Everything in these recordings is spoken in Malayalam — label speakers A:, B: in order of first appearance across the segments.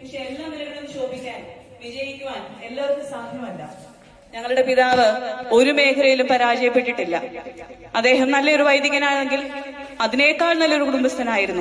A: പക്ഷെ എല്ലാ നിലകളിലും ശോഭിക്കാൻ വിജയിക്കുവാൻ എല്ലാവർക്കും സാധ്യമല്ല ഞങ്ങളുടെ പിതാവ് ഒരു മേഖലയിലും പരാജയപ്പെട്ടിട്ടില്ല അദ്ദേഹം നല്ലൊരു വൈദികനാണെങ്കിൽ അതിനേക്കാൾ നല്ലൊരു കുടുംബസ്ഥനായിരുന്നു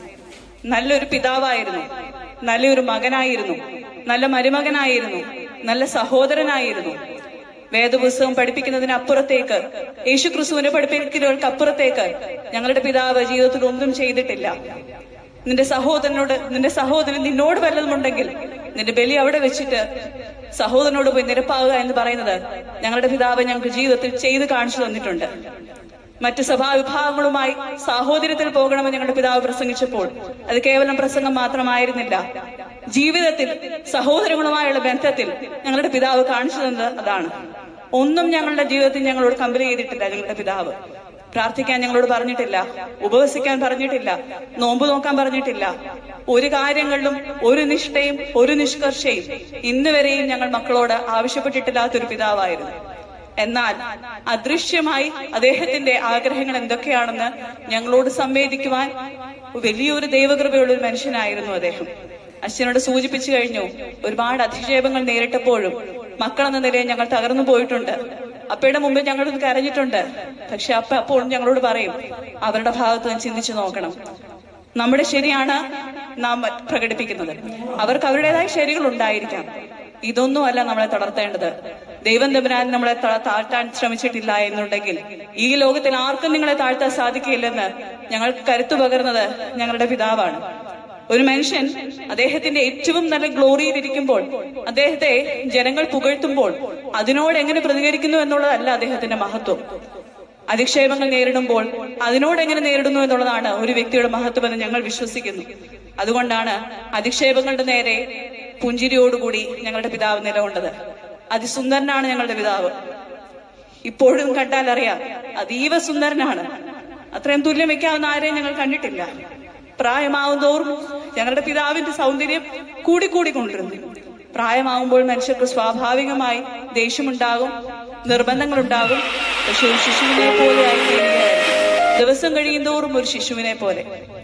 A: നല്ലൊരു പിതാവായിരുന്നു നല്ലൊരു മകനായിരുന്നു നല്ല മരുമകനായിരുന്നു നല്ല സഹോദരനായിരുന്നു വേദപുസ്തകം പഠിപ്പിക്കുന്നതിന് അപ്പുറത്തേക്ക് യേശു ക്രിസ്തുവിനെ പഠിപ്പിക്കുന്നവർക്ക് അപ്പുറത്തേക്ക് ഞങ്ങളുടെ പിതാവ് ജീവിതത്തിൽ ഒന്നും ചെയ്തിട്ടില്ല നിന്റെ സഹോദരനോട് നിന്റെ സഹോദരൻ നിന്നോട് വല്ലതുമുണ്ടെങ്കിൽ നിന്റെ ബലി അവിടെ വെച്ചിട്ട് സഹോദരനോട് പോയി നിരപ്പാവുക എന്ന് പറയുന്നത് ഞങ്ങളുടെ പിതാവ് ഞങ്ങൾക്ക് ജീവിതത്തിൽ ചെയ്ത് കാണിച്ചു തന്നിട്ടുണ്ട് മറ്റ് സഭാവിഭാഗങ്ങളുമായി സാഹോദര്യത്തിൽ പോകണമെന്ന് ഞങ്ങളുടെ പിതാവ് പ്രസംഗിച്ചപ്പോൾ അത് കേവലം പ്രസംഗം മാത്രമായിരുന്നില്ല ജീവിതത്തിൽ സഹോദരങ്ങളുമായുള്ള ബന്ധത്തിൽ ഞങ്ങളുടെ പിതാവ് കാണിച്ചു തന്നത് അതാണ് ഒന്നും ഞങ്ങളുടെ ജീവിതത്തിൽ ഞങ്ങളോട് കമ്പനി ചെയ്തിട്ടില്ല ഞങ്ങളുടെ പിതാവ് പ്രാർത്ഥിക്കാൻ ഞങ്ങളോട് പറഞ്ഞിട്ടില്ല ഉപവസിക്കാൻ പറഞ്ഞിട്ടില്ല നോമ്പ് നോക്കാൻ പറഞ്ഞിട്ടില്ല ഒരു കാര്യങ്ങളിലും ഒരു നിഷ്ഠയും ഒരു നിഷ്കർഷയും ഇന്ന് വരെയും ഞങ്ങൾ മക്കളോട് ആവശ്യപ്പെട്ടിട്ടില്ലാത്തൊരു പിതാവായിരുന്നു എന്നാൽ അദൃശ്യമായി അദ്ദേഹത്തിന്റെ ആഗ്രഹങ്ങൾ എന്തൊക്കെയാണെന്ന് ഞങ്ങളോട് സംവേദിക്കുവാൻ വലിയൊരു ദൈവകൃപയുള്ള ഒരു മനുഷ്യനായിരുന്നു അദ്ദേഹം അച്ഛനോട് സൂചിപ്പിച്ചു കഴിഞ്ഞു ഒരുപാട് അധിക്ഷേപങ്ങൾ നേരിട്ടപ്പോഴും മക്കളെന്ന നിലയിൽ ഞങ്ങൾ തകർന്നു പോയിട്ടുണ്ട് അപ്പയുടെ മുമ്പിൽ ഞങ്ങൾ കരഞ്ഞിട്ടുണ്ട് പക്ഷെ അപ്പ അപ്പോഴും ഞങ്ങളോട് പറയും അവരുടെ ഭാഗത്ത് നിന്ന് ചിന്തിച്ചു നോക്കണം നമ്മുടെ ശരിയാണ് നാം പ്രകടിപ്പിക്കുന്നത് അവർക്ക് അവരുടേതായ ശരികൾ ഉണ്ടായിരിക്കാം ഇതൊന്നുമല്ല നമ്മളെ തളർത്തേണ്ടത് ദൈവം തമ്പുരാൻ നമ്മളെ ത- താഴ്ത്താൻ ശ്രമിച്ചിട്ടില്ല എന്നുണ്ടെങ്കിൽ ഈ ലോകത്തിൽ ആർക്കും നിങ്ങളെ താഴ്ത്താൻ സാധിക്കില്ലെന്ന് ഞങ്ങൾക്ക് കരുത്തു പകർന്നത് ഞങ്ങളുടെ പിതാവാണ് ഒരു മനുഷ്യൻ അദ്ദേഹത്തിന്റെ ഏറ്റവും നല്ല ഗ്ലോറിയിൽ ഇരിക്കുമ്പോൾ അദ്ദേഹത്തെ ജനങ്ങൾ പുകഴ്ത്തുമ്പോൾ അതിനോട് എങ്ങനെ പ്രതികരിക്കുന്നു എന്നുള്ളതല്ല അദ്ദേഹത്തിന്റെ മഹത്വം അധിക്ഷേപങ്ങൾ നേരിടുമ്പോൾ അതിനോട് എങ്ങനെ നേരിടുന്നു എന്നുള്ളതാണ് ഒരു വ്യക്തിയുടെ മഹത്വം എന്ന് ഞങ്ങൾ വിശ്വസിക്കുന്നു അതുകൊണ്ടാണ് അധിക്ഷേപങ്ങളുടെ നേരെ പുഞ്ചിരിയോടുകൂടി ഞങ്ങളുടെ പിതാവ് നിലകൊണ്ടത് അതിസുന്ദരനാണ് ഞങ്ങളുടെ പിതാവ് ഇപ്പോഴും കണ്ടാൽ അറിയാം അതീവ സുന്ദരനാണ് അത്രയും തുല്യം വെക്കാവുന്ന ആരെയും ഞങ്ങൾ കണ്ടിട്ടില്ല പ്രായമാവും തോറും ഞങ്ങളുടെ പിതാവിന്റെ സൗന്ദര്യം കൂടിക്കൂടി കൊണ്ടിരുന്നു പ്രായമാവുമ്പോൾ മനുഷ്യർക്ക് സ്വാഭാവികമായി ദേഷ്യമുണ്ടാകും നിർബന്ധങ്ങളുണ്ടാകും പക്ഷെ ഒരു ശിശുവിനെ പോലെ ആയിത്തീരുകയായിരുന്നു ദിവസം കഴിയുന്തോറും ഒരു ശിശുവിനെ പോലെ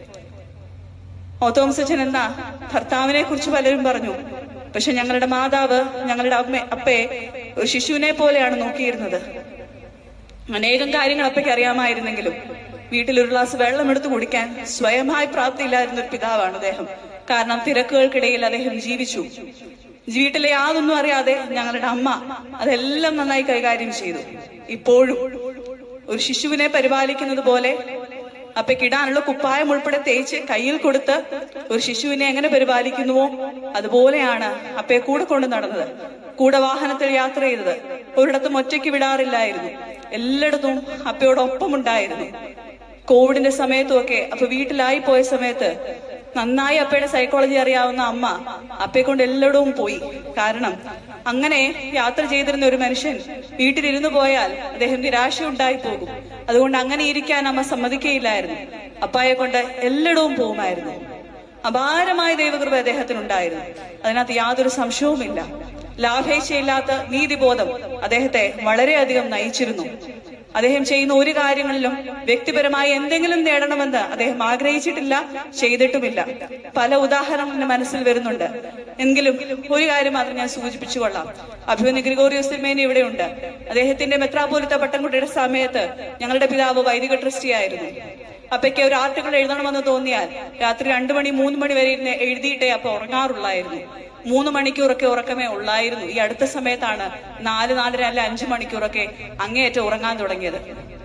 A: ഓത്തോംസച്ചൻ എന്ന ഭർത്താവിനെ കുറിച്ച് പലരും പറഞ്ഞു പക്ഷെ ഞങ്ങളുടെ മാതാവ് ഞങ്ങളുടെ അമ്മ അപ്പയെ ഒരു ശിശുവിനെ പോലെയാണ് നോക്കിയിരുന്നത് അനേകം കാര്യങ്ങൾ അപ്പയ്ക്ക് അറിയാമായിരുന്നെങ്കിലും വീട്ടിൽ ഒരു ഗ്ലാസ് വെള്ളം എടുത്തു കുടിക്കാൻ സ്വയമായി പ്രാപ്തിയില്ലായിരുന്ന ഒരു പിതാവാണ് അദ്ദേഹം കാരണം തിരക്കുകൾക്കിടയിൽ അദ്ദേഹം ജീവിച്ചു വീട്ടിലെ യാതൊന്നും അറിയാതെ ഞങ്ങളുടെ അമ്മ അതെല്ലാം നന്നായി കൈകാര്യം ചെയ്തു ഇപ്പോഴും ഒരു ശിശുവിനെ പരിപാലിക്കുന്നത് പോലെ അപ്പയ്ക്ക് ഇടാനുള്ള കുപ്പായം ഉൾപ്പെടെ തേച്ച് കയ്യിൽ കൊടുത്ത് ഒരു ശിശുവിനെ എങ്ങനെ പരിപാലിക്കുന്നുവോ അതുപോലെയാണ് അപ്പയെ കൂടെ കൊണ്ട് നടന്നത് കൂടെ വാഹനത്തിൽ യാത്ര ചെയ്തത് ഒരിടത്തും ഒറ്റയ്ക്ക് വിടാറില്ലായിരുന്നു എല്ലായിടത്തും അപ്പയോടൊപ്പം ഉണ്ടായിരുന്നു കോവിഡിന്റെ സമയത്തുമൊക്കെ അപ്പൊ വീട്ടിലായി പോയ സമയത്ത് നന്നായി അപ്പയുടെ സൈക്കോളജി അറിയാവുന്ന അമ്മ അപ്പയെ കൊണ്ട് എല്ലായിടവും പോയി കാരണം അങ്ങനെ യാത്ര ചെയ്തിരുന്ന ഒരു മനുഷ്യൻ വീട്ടിലിരുന്നു പോയാൽ അദ്ദേഹം നിരാശ ഉണ്ടായി പോകും അതുകൊണ്ട് അങ്ങനെ ഇരിക്കാൻ അമ്മ സമ്മതിക്കുകയില്ലായിരുന്നു അപ്പായെ കൊണ്ട് എല്ലായിടവും പോകുമായിരുന്നു അപാരമായ ദൈവകൃപ അദ്ദേഹത്തിനുണ്ടായിരുന്നു അതിനകത്ത് യാതൊരു സംശയവുമില്ല ലാഭേച്ഛയില്ലാത്ത നീതിബോധം അദ്ദേഹത്തെ വളരെയധികം നയിച്ചിരുന്നു അദ്ദേഹം ചെയ്യുന്ന ഒരു കാര്യങ്ങളിലും വ്യക്തിപരമായി എന്തെങ്കിലും നേടണമെന്ന് അദ്ദേഹം ആഗ്രഹിച്ചിട്ടില്ല ചെയ്തിട്ടുമില്ല പല ഉദാഹരണങ്ങൾ എന്റെ മനസ്സിൽ വരുന്നുണ്ട് എങ്കിലും ഒരു കാര്യം മാത്രം ഞാൻ സൂചിപ്പിച്ചു കൊള്ളാം അഭിമന്യ ഗ്രിഗോറിയോസ് തിരുമേനി ഇവിടെയുണ്ട് അദ്ദേഹത്തിന്റെ മെത്രാപോലിത്ത പട്ടംകുട്ടിയുടെ സമയത്ത് ഞങ്ങളുടെ പിതാവ് വൈദിക ട്രസ്റ്റി ആയിരുന്നു അപ്പയ്ക്ക് ഒരു ആർട്ടിക്കിൾ എഴുതണമെന്ന് തോന്നിയാൽ രാത്രി രണ്ടു മണി മൂന്ന് മണി വരെ ഇരുന്ന് എഴുതിയിട്ടേ അപ്പൊ ഉറങ്ങാറുള്ളായിരുന്നു മൂന്ന് മണിക്കൂറൊക്കെ ഉറക്കമേ ഉള്ളായിരുന്നു ഈ അടുത്ത സമയത്താണ് നാല് നാലര അല്ല അഞ്ചു മണിക്കൂറൊക്കെ അങ്ങേയറ്റം ഉറങ്ങാൻ തുടങ്ങിയത്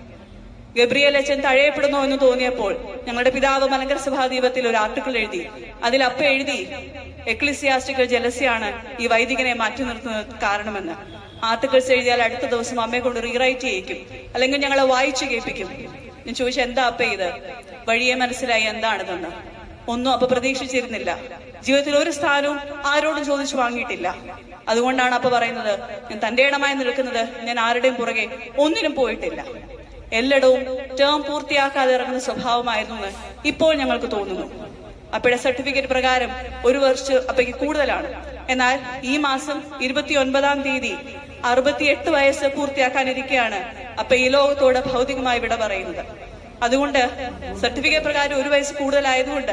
A: ഗബ്രിയേൽ അച്ഛൻ തഴയപ്പെടുന്നോ എന്ന് തോന്നിയപ്പോൾ ഞങ്ങളുടെ പിതാവ് മലങ്കര സഭാദീപത്തിൽ ഒരു ആർട്ടിക്കിൾ എഴുതി അതിൽ അപ്പ എഴുതി എക്ലിസിയാസ്റ്റിക്കൽ ജലസ്യാണ് ഈ വൈദികനെ മാറ്റി നിർത്തുന്നത് കാരണമെന്ന് ആർട്ടിക്കിൾസ് എഴുതിയാൽ അടുത്ത ദിവസം അമ്മയെ കൊണ്ട് റീറൈറ്റ് ചെയ്യിക്കും അല്ലെങ്കിൽ ഞങ്ങളെ വായിച്ചു കേൾപ്പിക്കും ഞാൻ ചോദിച്ചു എന്താ അപ്പ ഇത് വഴിയെ മനസ്സിലായി എന്താണിതെന്ന് ഒന്നും അപ്പൊ പ്രതീക്ഷിച്ചിരുന്നില്ല ജീവിതത്തിൽ ഒരു സ്ഥാനവും ആരോടും ചോദിച്ചു വാങ്ങിയിട്ടില്ല അതുകൊണ്ടാണ് അപ്പൊ പറയുന്നത് ഞാൻ തന്റെ ഇടമായി നിൽക്കുന്നത് ഞാൻ ആരുടെയും പുറകെ ഒന്നിനും പോയിട്ടില്ല എല്ലായിടവും ടേം പൂർത്തിയാക്കാതെ ഇറങ്ങുന്ന സ്വഭാവമായിരുന്നു എന്ന് ഇപ്പോൾ ഞങ്ങൾക്ക് തോന്നുന്നു അപ്പയുടെ സർട്ടിഫിക്കറ്റ് പ്രകാരം ഒരു വർഷം അപ്പയ്ക്ക് കൂടുതലാണ് എന്നാൽ ഈ മാസം ഇരുപത്തി ഒൻപതാം തീയതി അറുപത്തിയെട്ട് വയസ്സ് പൂർത്തിയാക്കാനിരിക്കെയാണ് അപ്പ ഈ ലോകത്തോട് ഭൗതികമായി വിട പറയുന്നത് അതുകൊണ്ട് സർട്ടിഫിക്കറ്റ് പ്രകാരം ഒരു വയസ്സ് കൂടുതലായതുകൊണ്ട്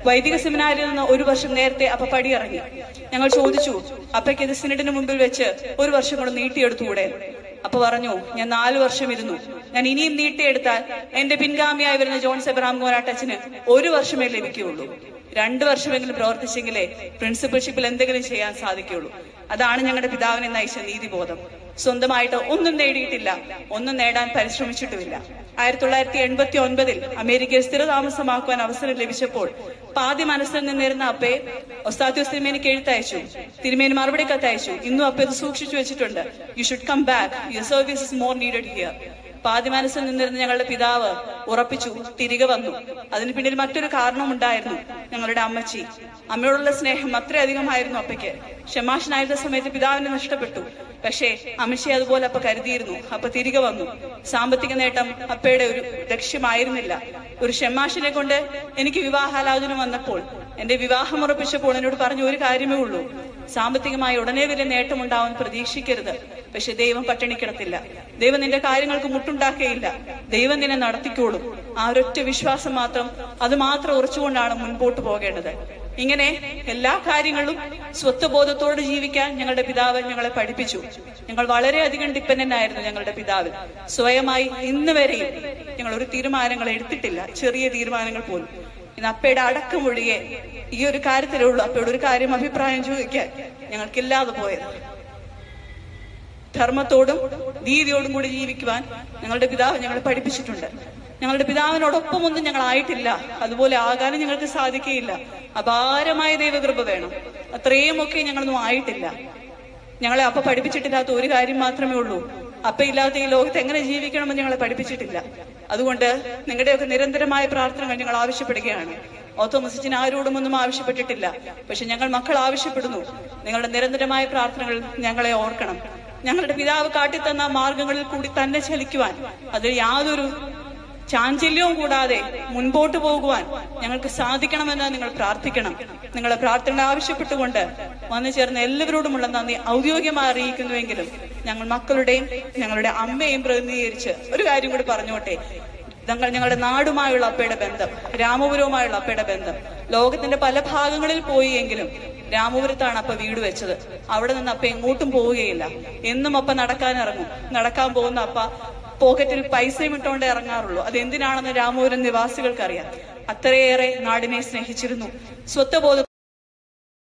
A: വൈദിക സെമിനാരിൽ നിന്ന് ഒരു വർഷം നേരത്തെ അപ്പ പടിയിറങ്ങി ഞങ്ങൾ ചോദിച്ചു അപ്പയ്ക്ക് ഇത് സിനഡിന് മുമ്പിൽ വെച്ച് ഒരു വർഷം കൂടെ നീട്ടിയെടുത്തുകൂടെ അപ്പൊ പറഞ്ഞു ഞാൻ നാലു വർഷം ഇരുന്നു ഞാൻ ഇനിയും നീട്ടിയെടുത്താൽ എന്റെ പിൻഗാമിയായി വരുന്ന ജോൺ സെബറാം മോരാട്ടച്ചന് ഒരു വർഷമേ ലഭിക്കുകയുള്ളൂ രണ്ടു വർഷമെങ്കിലും പ്രവർത്തിച്ചെങ്കിലേ പ്രിൻസിപ്പൽഷിപ്പിൽ എന്തെങ്കിലും ചെയ്യാൻ സാധിക്കുകയുള്ളൂ അതാണ് ഞങ്ങളുടെ പിതാവിനെ നയിച്ച നീതിബോധം സ്വന്തമായിട്ട് ഒന്നും നേടിയിട്ടില്ല ഒന്നും നേടാൻ പരിശ്രമിച്ചിട്ടുമില്ല ആയിരത്തി തൊള്ളായിരത്തി എൺപത്തി ഒൻപതിൽ അമേരിക്കയിൽ സ്ഥിരതാമസമാക്കുവാൻ അവസരം ലഭിച്ചപ്പോൾ പാതി മനസ്സിൽ നിന്നിരുന്ന അപ്പയെ ഒസ്താത്യോസ് തിരുമേനിക്ക് എഴുത്തയച്ചു തിരുമേനി മറുപടി കത്തയച്ചു ഇന്നും അപ്പ ഇത് സൂക്ഷിച്ചു വെച്ചിട്ടുണ്ട് you should come back your service is more needed here പാതി മനസ്സിൽ നിന്നിരുന്ന ഞങ്ങളുടെ പിതാവ് ഉറപ്പിച്ചു തിരികെ വന്നു അതിന് പിന്നിൽ മറ്റൊരു കാരണമുണ്ടായിരുന്നു ഞങ്ങളുടെ അമ്മച്ചി അമ്മയോടുള്ള സ്നേഹം അത്രയധികമായിരുന്നു അപ്പയ്ക്ക് ഷമാഷനായിരുന്ന സമയത്ത് പിതാവിനെ നഷ്ടപ്പെട്ടു പക്ഷേ അമ്മച്ചി അതുപോലെ അപ്പ കരുതിയിരുന്നു അപ്പ തിരികെ വന്നു സാമ്പത്തിക നേട്ടം അപ്പയുടെ ഒരു ലക്ഷ്യമായിരുന്നില്ല ഒരു ഷെമാഷിനെ കൊണ്ട് എനിക്ക് വിവാഹാലോചന വന്നപ്പോൾ എന്റെ വിവാഹം ഉറപ്പിച്ചപ്പോൾ എന്നോട് പറഞ്ഞ ഒരു കാര്യമേ ഉള്ളൂ സാമ്പത്തികമായി ഉടനെ വലിയ നേട്ടമുണ്ടാവാൻ പ്രതീക്ഷിക്കരുത് പക്ഷെ ദൈവം പട്ടിണി കിടത്തില്ല ദൈവം നിന്റെ കാര്യങ്ങൾക്ക് മുട്ടുണ്ടാക്കുകയില്ല ദൈവം നിന്നെ നടത്തിക്കോളും ആ ഒരൊറ്റ വിശ്വാസം മാത്രം അത് മാത്രം ഉറച്ചുകൊണ്ടാണ് മുൻപോട്ട് പോകേണ്ടത് ഇങ്ങനെ എല്ലാ കാര്യങ്ങളും സ്വത്വബോധത്തോടെ ജീവിക്കാൻ ഞങ്ങളുടെ പിതാവ് ഞങ്ങളെ പഠിപ്പിച്ചു ഞങ്ങൾ വളരെയധികം ഡിപ്പെൻഡന്റ് ആയിരുന്നു ഞങ്ങളുടെ പിതാവിൽ സ്വയമായി ഇന്ന് വരെയും ഞങ്ങൾ ഒരു തീരുമാനങ്ങൾ എടുത്തിട്ടില്ല ചെറിയ തീരുമാനങ്ങൾ പോലും ഇന്ന് അപ്പയുടെ അടക്കമൊഴികെ ഈ ഒരു കാര്യത്തിലേ ഉള്ളൂ അപ്പയുടെ ഒരു കാര്യം അഭിപ്രായം ചോദിക്കാൻ ഞങ്ങൾക്കില്ലാതെ പോയത് ധർമ്മത്തോടും നീതിയോടും കൂടി ജീവിക്കുവാൻ ഞങ്ങളുടെ പിതാവ് ഞങ്ങളെ പഠിപ്പിച്ചിട്ടുണ്ട് ഞങ്ങളുടെ പിതാവിനോടൊപ്പം ഒന്നും ഞങ്ങൾ ആയിട്ടില്ല അതുപോലെ ആകാനും ഞങ്ങൾക്ക് സാധിക്കുകയില്ല അപാരമായ ദൈവകൃപ വേണം അത്രയും ഒക്കെ ഞങ്ങളൊന്നും ആയിട്ടില്ല ഞങ്ങളെ അപ്പ പഠിപ്പിച്ചിട്ടില്ലാത്ത ഒരു കാര്യം മാത്രമേ ഉള്ളൂ അപ്പ ഇല്ലാത്ത ഈ ലോകത്ത് എങ്ങനെ ജീവിക്കണമെന്ന് ഞങ്ങളെ പഠിപ്പിച്ചിട്ടില്ല അതുകൊണ്ട് നിങ്ങളുടെയൊക്കെ നിരന്തരമായ പ്രാർത്ഥനകൾ ഞങ്ങൾ ആവശ്യപ്പെടുകയാണ് ഓത്തോമസിച്ചിന് ആരോടും ഒന്നും ആവശ്യപ്പെട്ടിട്ടില്ല പക്ഷെ ഞങ്ങൾ മക്കൾ ആവശ്യപ്പെടുന്നു നിങ്ങളുടെ നിരന്തരമായ പ്രാർത്ഥനകൾ ഞങ്ങളെ ഓർക്കണം ഞങ്ങളുടെ പിതാവ് കാട്ടിത്തന്ന മാർഗങ്ങളിൽ കൂടി തന്നെ ചലിക്കുവാൻ അതിൽ യാതൊരു ചാഞ്ചല്യവും കൂടാതെ മുൻപോട്ട് പോകുവാൻ ഞങ്ങൾക്ക് സാധിക്കണമെന്ന് നിങ്ങൾ പ്രാർത്ഥിക്കണം നിങ്ങളെ പ്രാർത്ഥന ആവശ്യപ്പെട്ടുകൊണ്ട് വന്നു ചേർന്ന എല്ലാവരോടുമുള്ള നന്ദി ഔദ്യോഗികമായി അറിയിക്കുന്നുവെങ്കിലും ഞങ്ങൾ മക്കളുടെയും ഞങ്ങളുടെ അമ്മയും പ്രതിനിധീകരിച്ച് ഒരു കാര്യം കൂടി പറഞ്ഞോട്ടെ ഞങ്ങൾ ഞങ്ങളുടെ നാടുമായുള്ള അപ്പയുടെ ബന്ധം രാമപുരവുമായുള്ള അപ്പയുടെ ബന്ധം ലോകത്തിന്റെ പല ഭാഗങ്ങളിൽ പോയി എങ്കിലും രാമപുരത്താണ് അപ്പ വീട് വെച്ചത് അവിടെ നിന്ന് അപ്പ എങ്ങോട്ടും പോവുകയില്ല എന്നും അപ്പ നടക്കാൻ ഇറങ്ങും നടക്കാൻ പോകുന്ന അപ്പ പോക്കറ്റിൽ പൈസയും ഇട്ടുകൊണ്ട് ഇറങ്ങാറുള്ളൂ അത് എന്തിനാണെന്ന് രാമപുരം നിവാസികൾക്കറിയാം അത്രയേറെ നാടിനെ സ്നേഹിച്ചിരുന്നു സ്വത്വബോധ